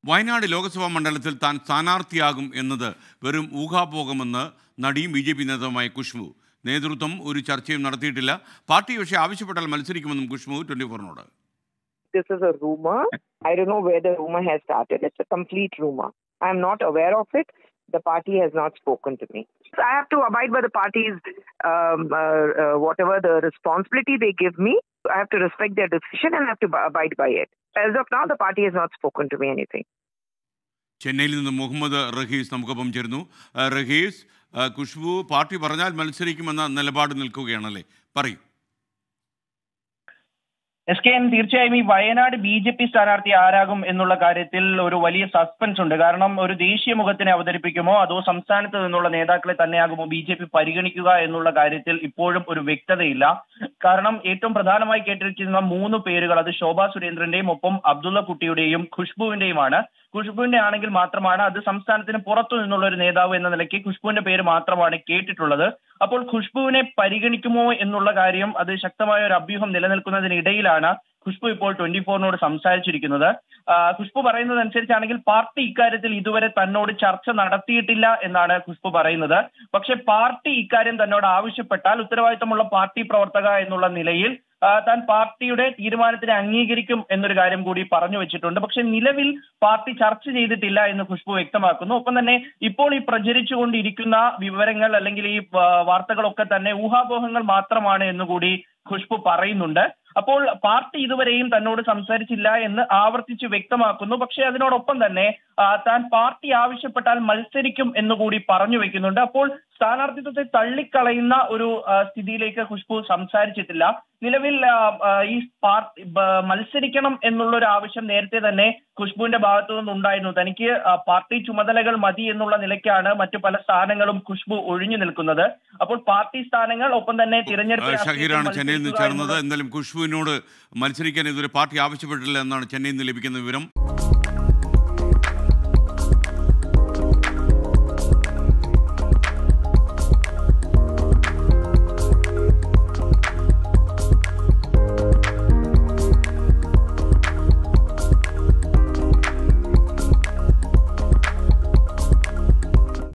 വയനാട് ലോക്സഭാ മണ്ഡലത്തിൽ താൻ സ്ഥാനാർത്ഥിയാകും എന്നത് വെറും ഊഹാപോകമെന്ന് നടിയും ബി ജെ പി നേതാവുമായ കുഷ്ബു നേതൃത്വം ഒരു ചർച്ചയും നടത്തിയിട്ടില്ല പാർട്ടി പക്ഷേ ആവശ്യപ്പെട്ടാൽ മത്സരിക്കുമെന്നും കുഷ്ബു ട്വന്റി ഫോറിനോട് this is a rumor. I don't know where the rumor has started. It's a complete rumor. I am not aware of it. The party has not spoken to me. So I have to abide by the party's um, uh, uh, whatever the responsibility they give me. I have to respect their decision and I have to ab- abide by it. As of now, the party has not spoken to me anything. ചെന്നൈയിൽ നിന്ന് മുഹമ്മദ് റഹീസ് നമുക്കൊപ്പം ചേരുന്നു ആ, റഹീസ് ആ, Khushbu party പറഞ്ഞാൽ മത്സരിക്കുമെന്ന നിലപാട് നിൽക്കുകയാണല്ലേ പറയൂ S K N തീർച്ചയായും ഈ വയനാട് ബി ജെ പി സ്ഥാനാർത്ഥി ആരാകും എന്നുള്ള കാര്യത്തിൽ ഒരു വലിയ സസ്പെൻസ് ഉണ്ട് കാരണം ഒരു ദേശീയ മുഖത്തിനെ അവതരിപ്പിക്കുമോ അതോ സംസ്ഥാനത്ത് നിന്നുള്ള നേതാക്കളെ തന്നെയാകുമോ ബി ജെ പി പരിഗണിക്കുക എന്നുള്ള കാര്യത്തിൽ ഇപ്പോഴും ഒരു വ്യക്തതയില്ല കാരണം ഏറ്റവും പ്രധാനമായി കേട്ടിരിക്കുന്ന മൂന്ന് പേരുകൾ അത് ശോഭാ സുരേന്ദ്രന്റെയും ഒപ്പം അബ്ദുള്ള കുട്ടിയുടെയും ഖുഷ്ബുവിന്റെയുമാണ് ഖുഷ്ബുവിന്റെ ആണെങ്കിൽ മാത്രമാണ് അത് സംസ്ഥാനത്തിന് പുറത്തു നിന്നുള്ള ഒരു നേതാവ് എന്ന നിലയ്ക്ക് ഖുഷ്ബുവിന്റെ പേര് മാത്രമാണ് കേട്ടിട്ടുള്ളത് അപ്പോൾ ഖുഷ്ബുവിനെ പരിഗണിക്കുമോ എന്നുള്ള കാര്യം അത് ശക്തമായ ഒരു അഭ്യൂഹം നിലനിൽക്കുന്നതിനിടയിലാണ് ഖുഷ്ബു ഇപ്പോൾ ട്വന്റി ഫോറിനോട് സംസാരിച്ചിരിക്കുന്നത് ആ, ഖുഷ്ബു പറയുന്നത് അനുസരിച്ചാണെങ്കിൽ പാർട്ടി ഇക്കാര്യത്തിൽ ഇതുവരെ തന്നോട് ചർച്ച നടത്തിയിട്ടില്ല എന്നാണ് ഖുഷ്ബു പറയുന്നത് പക്ഷെ പാർട്ടി ഇക്കാര്യം തന്നോട് ആവശ്യപ്പെട്ടാൽ ഉത്തരവാദിത്തമുള്ള പാർട്ടി പ്രവർത്തക എന്നുള്ള നിലയിൽ ആ, താൻ പാർട്ടിയുടെ തീരുമാനത്തിനെ അംഗീകരിക്കും എന്നൊരു കാര്യം കൂടി പറഞ്ഞു വെച്ചിട്ടുണ്ട് പക്ഷെ നിലവിൽ പാർട്ടി ചർച്ച ചെയ്തിട്ടില്ല എന്ന് ഖുഷ്ബു വ്യക്തമാക്കുന്നു ഒപ്പം തന്നെ ഇപ്പോൾ ഈ പ്രചരിച്ചുകൊണ്ടിരിക്കുന്ന വിവരങ്ങൾ അല്ലെങ്കിൽ ഈ ആ, വാർത്തകളൊക്കെ തന്നെ ഊഹാപോഹങ്ങൾ മാത്രമാണ് എന്നുകൂടി ഖുഷ്ബു പറയുന്നുണ്ട് അപ്പോൾ പാർട്ടി ഇതുവരെയും തന്നോട് സംസാരിച്ചില്ല എന്ന് ആവർത്തിച്ച് വ്യക്തമാക്കുന്നു പക്ഷേ അതിനോടൊപ്പം തന്നെ ആ, താൻ പാർട്ടി ആവശ്യപ്പെട്ടാൽ മത്സരിക്കും എന്നുകൂടി പറഞ്ഞു വെക്കുന്നുണ്ട് അപ്പോൾ സ്ഥാനാർത്ഥിത്വത്തെ തള്ളിക്കളയുന്ന ഒരു ആ, സ്ഥിതിയിലേക്ക് ഖുഷ്ബു സംസാരിച്ചിട്ടില്ല നിലവിൽ ആ, ആ, ഈ പാർട്ടി ബ- മത്സരിക്കണം എന്നുള്ള ഒരു ആവശ്യം നേരത്തെ തന്നെ ഖുഷ്ബുവിന്റെ ഭാഗത്തു നിന്നുണ്ടായിരുന്നു തനിക്ക് ആ, പാർട്ടി ചുമതലകൾ മതി എന്നുള്ള നിലയ്ക്കാണ് മറ്റു പല സ്ഥാനങ്ങളും ഖുഷ്ബു ഒഴിഞ്ഞു നിൽക്കുന്നത് അപ്പോൾ പാർട്ടി സ്ഥാനങ്ങൾ ഒപ്പം തന്നെ തിരഞ്ഞെടുപ്പ് ആ, ഷഹീറാണ് രാഷ്ട്രീയത്തിൽ ചെന്നൈയിൽ നിന്ന് മത്സരിക്കുക ചേർന്നത് എന്നുള്ള- എന്തായാലും കുഷ്ബുവിനോട് മത്സരിക്കാൻ ഇതുവരെ പാർട്ടി ആവശ്യപ്പെട്ടില്ല എന്നാണ് ചെന്നൈയിൽ നിന്ന് ലഭിക്കുന്ന വിവരം